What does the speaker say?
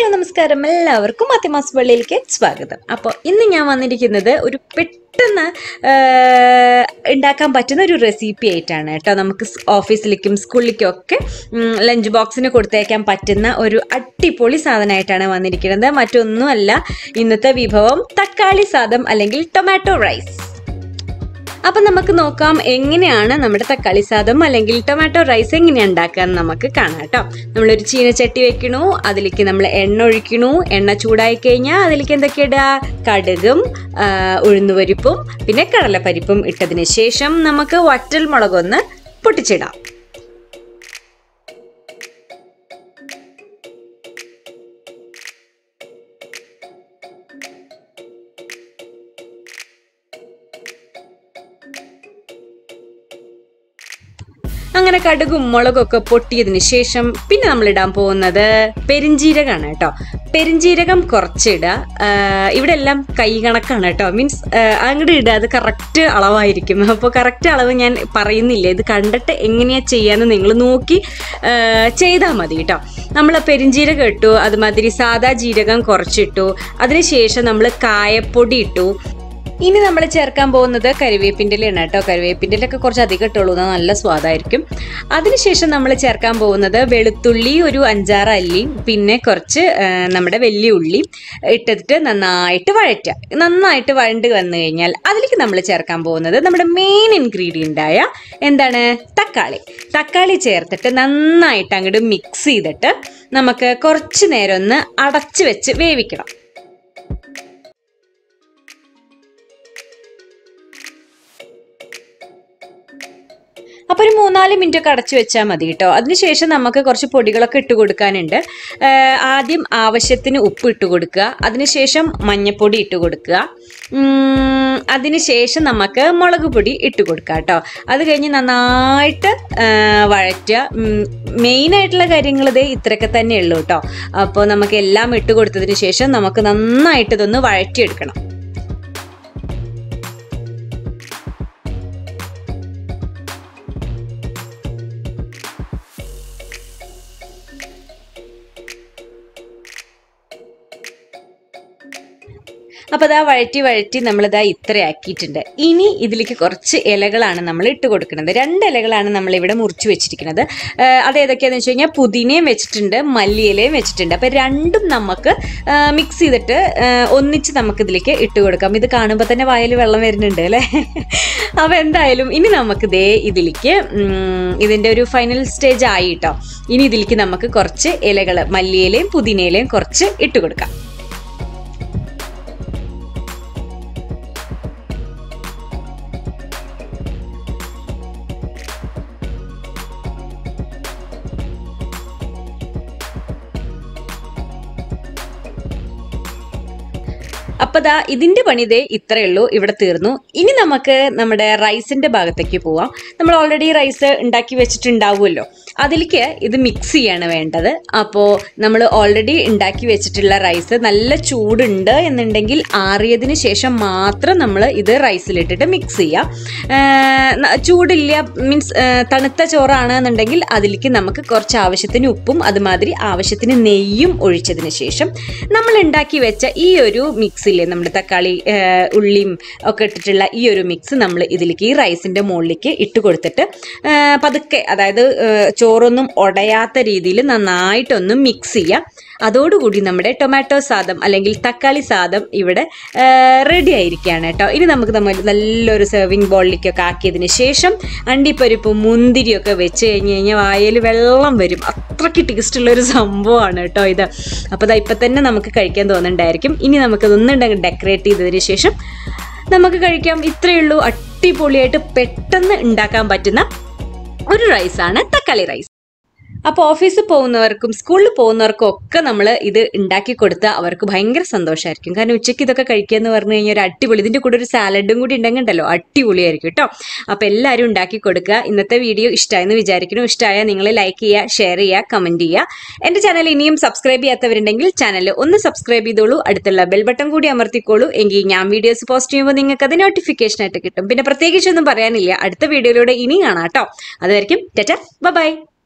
നമസ്കാരം എല്ലാവർക്കും മത്തിമാസ് പള്ളിയിലേക്ക് സ്വാഗതം അപ്പോൾ ഇന്ന് ഞാൻ വന്നിരിക്കുന്നത് ഒരു പെട്ടെന്ന് ആ, ഉണ്ടാക്കാൻ പറ്റുന്ന ഒരു റെസിപ്പി ആയിട്ടാണ് കേട്ടോ നമുക്ക് സ് ഓഫീസിലേക്കും സ്കൂളിലേക്കും ഒക്കെ ഉം, ലഞ്ച് ബോക്സിന് കൊടുത്തേക്കാൻ പറ്റുന്ന ഒരു അടിപൊളി സാധനമായിട്ടാണ് വന്നിരിക്കുന്നത് മറ്റൊന്നുമല്ല ഇന്നത്തെ വിഭവം തക്കാളി സാദം അല്ലെങ്കിൽ ടൊമാറ്റോ റൈസ് അപ്പം നമുക്ക് നോക്കാം എങ്ങനെയാണ് നമ്മുടെ തക്കാളി സാദം അല്ലെങ്കിൽ ടൊമാറ്റോ റൈസ് എങ്ങനെയാണ് ഉണ്ടാക്കാൻ നമുക്ക് കാണാം കേട്ടോ നമ്മളൊരു ചീനച്ചട്ടി വെക്കണു അതിലേക്ക് നമ്മൾ എണ്ണ ഒഴിക്കണു എണ്ണ ചൂടായി കഴിഞ്ഞാൽ അതിലേക്ക് എന്തൊക്കെ ഇടുക കടുകും ആ, ഉഴുന്നുപരിപ്പും പിന്നെ കടലപ്പരിപ്പും ഇട്ടതിന് ശേഷം നമുക്ക് വറ്റൽ മുളകൊന്ന് പൊട്ടിച്ചിടാം അങ്ങനെ കടുകും മുളകൊക്കെ പൊട്ടിയതിന് ശേഷം പിന്നെ നമ്മൾ ഇടാൻ പോകുന്നത് പെരിഞ്ജീരകമാണ് കേട്ടോ പെരിഞ്ജീരകം കുറച്ചിടുക ആഹ് ഇവിടെ എല്ലാം കൈ കണക്കാണ് കേട്ടോ മീൻസ് അങ്ങോട്ട് ഇടുക അത് കറക്റ്റ് അളവായിരിക്കും അപ്പോൾ കറക്റ്റ് അളവ് ഞാൻ പറയുന്നില്ല ഇത് കണ്ടിട്ട് എങ്ങനെയാ ചെയ്യാന്ന് നിങ്ങൾ നോക്കി ചെയ്താൽ മതി കേട്ടോ നമ്മൾ പെരിഞ്ജീരകം ഇട്ടു അതുമാതിരി സാദാ ജീരകം കുറച്ചിട്ടു അതിനുശേഷം നമ്മൾ കായപ്പൊടി ഇട്ടു ഇനി നമ്മൾ ചേർക്കാൻ പോകുന്നത് കരിവേപ്പിൻ്റെ ഇലയാണ് കേട്ടോ കരിവേപ്പിൻ്റെ ഇലയൊക്കെ കുറച്ച് അധികം ഇട്ടുള്ളൂ എന്നാൽ നല്ല സ്വാദായിരിക്കും അതിനുശേഷം നമ്മൾ ചേർക്കാൻ പോകുന്നത് വെളുത്തുള്ളി ഒരു അഞ്ചാറ് അല്ലി പിന്നെ കുറച്ച് ആ, നമ്മുടെ വലിയ ഉള്ളി ഇട്ടിട്ട് നന്നായിട്ട് വഴറ്റുക നന്നായിട്ട് വഴണ്ട് വന്നു കഴിഞ്ഞാൽ അതിലേക്ക് നമ്മൾ ചേർക്കാൻ പോകുന്നത് നമ്മുടെ മെയിൻ ഇൻഗ്രീഡിയൻ്റ് ആയ എന്താണ് തക്കാളി തക്കാളി ചേർത്തിട്ട് നന്നായിട്ട് അങ്ങോട്ട് മിക്സ് ചെയ്തിട്ട് നമുക്ക് കുറച്ച് നേരം ഒന്ന് അടച്ചു വെച്ച് വേവിക്കണം അപ്പോൾ ഒരു മൂന്നാല് മിനിറ്റ് ഒക്കെ അടച്ചു വെച്ചാൽ മതി കേട്ടോ അതിനുശേഷം നമുക്ക് കുറച്ച് പൊടികളൊക്കെ ഇട്ട് കൊടുക്കാനുണ്ട് ആഹ് ആദ്യം ആവശ്യത്തിന് ഉപ്പ് ഇട്ട് കൊടുക്കുക അതിനുശേഷം മഞ്ഞപ്പൊടി ഇട്ട് കൊടുക്കുക ഉം, അതിനുശേഷം നമുക്ക് മുളക് പൊടി ഇട്ട് കൊടുക്കുക കേട്ടോ അത് കഴിഞ്ഞ് നന്നായിട്ട് ആഹ് വഴറ്റുക മെയിനായിട്ടുള്ള കാര്യങ്ങൾ ഇതേ ഇത്രയൊക്കെ തന്നെ ഉള്ളൂ കേട്ടോ അപ്പോൾ നമുക്ക് എല്ലാം ഇട്ട് കൊടുത്തതിന് ശേഷം നമുക്ക് നന്നായിട്ട് ഇതൊന്ന് വഴറ്റിയെടുക്കണം അപ്പോൾ അതാ വഴറ്റി വഴറ്റി നമ്മളിതാ ഇത്ര ആക്കിയിട്ടുണ്ട് ഇനി ഇതിലേക്ക് കുറച്ച് ഇലകളാണ് നമ്മൾ ഇട്ട് കൊടുക്കുന്നത് രണ്ട് ഇലകളാണ് നമ്മൾ ഇവിടെ മുറിച്ച് വെച്ചിരിക്കുന്നത് ആഹ് അത് ഏതൊക്കെയാണെന്ന് വെച്ച് കഴിഞ്ഞാൽ പുതിനയും വെച്ചിട്ടുണ്ട് മല്ലിയിലയും വെച്ചിട്ടുണ്ട് അപ്പോൾ രണ്ടും നമുക്ക് മിക്സ് ചെയ്തിട്ട് ആഹ് ഒന്നിച്ച് നമുക്ക് ഇതിലേക്ക് ഇട്ട് കൊടുക്കാം ഇത് കാണുമ്പോൾ തന്നെ വായിൽ വെള്ളം വരുന്നുണ്ട് അല്ലേ അപ്പോൾ എന്തായാലും ഇനി നമുക്ക് ദേ ഇതിലേക്ക് ഉം, ഇതിൻ്റെ ഒരു ഫൈനൽ സ്റ്റേജ് ആയി കേട്ടോ ഇനി ഇതിലേക്ക് നമുക്ക് കുറച്ച് ഇലകൾ മല്ലിയിലയും പുതിനയിലയും കുറച്ച് ഇട്ട് കൊടുക്കാം അപ്പൊ ദാ ഇതിന്റെ പണി ദേ ഇത്രയേ ഉള്ളൂ ഇവിടെ തീർന്നു ഇനി നമുക്ക് നമ്മുടെ റൈസിന്റെ ഭാഗത്തേക്ക് പോവാം നമ്മൾ ഓൾറെഡി റൈസ് ഉണ്ടാക്കി വെച്ചിട്ടുണ്ടാവുമല്ലോ അതിലേക്ക് ഇത് മിക്സ് ചെയ്യാണ് വേണ്ടത് അപ്പോൾ നമ്മൾ ഓൾറെഡി ഉണ്ടാക്കി വെച്ചിട്ടുള്ള റൈസ് നല്ല ചൂടുണ്ട് എന്നുണ്ടെങ്കിൽ ആറിയതിന് ശേഷം മാത്രം നമ്മൾ ഇത് റൈസിലിട്ടിട്ട് മിക്സ് ചെയ്യുക ആഹ് ന- ചൂടില്ല മീൻസ് തണുത്ത ചോറാണ് എന്നുണ്ടെങ്കിൽ അതിലേക്ക് നമുക്ക് കുറച്ച് ആവശ്യത്തിന് ഉപ്പും അതുമാതിരി ആവശ്യത്തിന് നെയ്യും ഒഴിച്ചതിന് ശേഷം നമ്മൾ ഉണ്ടാക്കി വെച്ച ഈ ഒരു മിക്സില്ലേ നമ്മുടെ തക്കാളി ആ, ഉള്ളിയും ഒക്കെ ഇട്ടിട്ടുള്ള ഈ ഒരു മിക്സ് നമ്മൾ ഇതിലേക്ക് ഈ റൈസിൻ്റെ മുകളിലേക്ക് ഇട്ട് കൊടുത്തിട്ട് ആ, പതുക്കെ അതായത് ആ, ചോറൊന്നും ഉടയാത്ത രീതിയിൽ നന്നായിട്ടൊന്ന് മിക്സ് ചെയ്യുക അതോടുകൂടി നമ്മുടെ ടൊമാറ്റോ സാദം അല്ലെങ്കിൽ തക്കാളി സാദം ഇവിടെ റെഡി ആയിരിക്കുകയാണ് കേട്ടോ ഇനി നമുക്ക് നമ്മൾ നല്ലൊരു സെർവിങ് ബോളിലേക്കൊക്കെ ആക്കിയതിന് ശേഷം അണ്ടിപ്പരിപ്പും മുന്തിരിയൊക്കെ വെച്ച് കഴിഞ്ഞ് കഴിഞ്ഞാൽ വായിൽ വെള്ളം വരും അത്രയ്ക്ക് ടേസ്റ്റുള്ള ഒരു സംഭവമാണ് കേട്ടോ ഇത് അപ്പോൾ ഇതാ ഇപ്പം തന്നെ നമുക്ക് കഴിക്കാൻ തോന്നുന്നുണ്ടായിരിക്കും ഇനി നമുക്കതൊന്നുണ്ടെങ്കിൽ ഡെക്കറേറ്റ് ചെയ്തതിന് ശേഷം നമുക്ക് കഴിക്കാം ഇത്രയേ ഉള്ളൂ അടിപൊളിയായിട്ട് പെട്ടെന്ന് ഉണ്ടാക്കാൻ പറ്റുന്ന ഒരു റൈസാണ് തക്കാളി റൈസ് അപ്പോൾ ഓഫീസിൽ പോകുന്നവർക്കും സ്കൂളിൽ പോകുന്നവർക്കും ഒക്കെ നമ്മൾ ഇത് ഉണ്ടാക്കി കൊടുത്താൽ അവർക്ക് ഭയങ്കര സന്തോഷമായിരിക്കും കാരണം ഉച്ചയ്ക്ക് ഇതൊക്കെ കഴിക്കുക എന്ന് പറഞ്ഞു കഴിഞ്ഞാൽ ഒരു അടിപൊളി ഇതിൻ്റെ കൂടെ ഒരു സാലഡും കൂടി ഉണ്ടെങ്കിൽ ഉണ്ടല്ലോ അടിപൊളിയായിരിക്കും കേട്ടോ അപ്പോൾ എല്ലാവരും ഉണ്ടാക്കി കൊടുക്കുക ഇന്നത്തെ വീഡിയോ ഇഷ്ടമായെന്ന് വിചാരിക്കുന്നു ഇഷ്ടമായാൽ നിങ്ങൾ ലൈക്ക് ചെയ്യുക ഷെയർ ചെയ്യുക കമൻറ്റ് ചെയ്യുക എൻ്റെ ചാനൽ ഇനിയും സബ്സ്ക്രൈബ് ചെയ്യാത്തവരുണ്ടെങ്കിൽ ചാനൽ ഒന്ന് സബ്സ്ക്രൈബ് ചെയ്തോളൂ അടുത്തുള്ള ബെൽ ബട്ടൺ കൂടി അമർത്തിക്കോളൂ എങ്കിൽ ഞാൻ വീഡിയോസ് പോസ്റ്റ് ചെയ്യുമ്പോൾ നിങ്ങൾക്ക് അത് നോട്ടിഫിക്കേഷൻ ആയിട്ട് കിട്ടും പിന്നെ പ്രത്യേകിച്ചൊന്നും പറയാനില്ല അടുത്ത വീഡിയോയിലൂടെ ഇനി കാണാം കേട്ടോ അതുവരെയും ടെറ്റ ബൈ